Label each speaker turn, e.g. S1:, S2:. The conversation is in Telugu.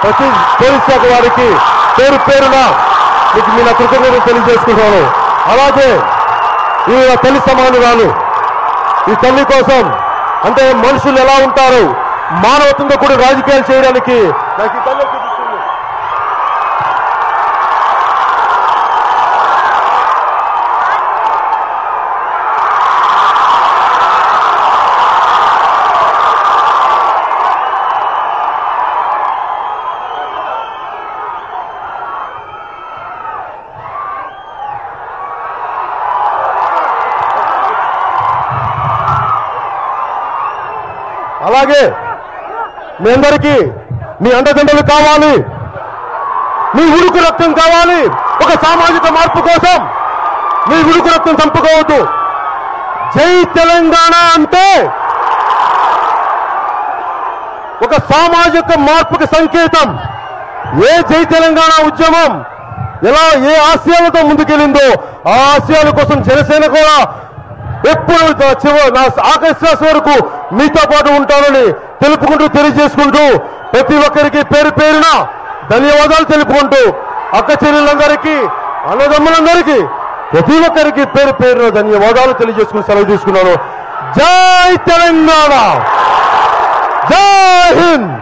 S1: ప్రతి పోలీస్ శాఖ వారికి పేరు పేరున మీకు మీ నా కృతజ్ఞతలు తెలియజేసుకుంటున్నాను అలాగే ఈ నా తల్లి సమానురాలు ఈ తల్లి కోసం అంటే మనుషులు ఎలా ఉంటారు మానవత్వంతో కూడా రాజకీయాలు చేయడానికి నాకు ఈ తల్లి చూపిస్తుంది అలాగే మీ అందరికీ మీ అండదండలు కావాలి మీ ఉడుకు రక్తం కావాలి ఒక సామాజిక మార్పు కోసం మీ ఉడుకు రక్తం చంపుకోవద్దు జై తెలంగాణ అంటే ఒక సామాజిక మార్పుకి సంకేతం ఏ జై తెలంగాణ ఉద్యమం ఎలా ఏ ఆశయాలతో ముందుకెళ్ళిందో ఆ ఆశయాల కోసం జనసేన కూడా ఎప్పుడు చివరి నా ఆఖరి శ్వాస వరకు మీతో పాటు ఉంటానని తెలుపుకుంటూ తెలియజేసుకుంటూ ప్రతి ఒక్కరికి పేరు పేరున ధన్యవాదాలు తెలుపుకుంటూ అక్క చెల్లెలందరికీ అన్నదమ్ములందరికీ ప్రతి ఒక్కరికి పేరు పేరున ధన్యవాదాలు తెలియజేసుకుని సెలవు తీసుకున్నాను జై తెలంగాణ జై హింద్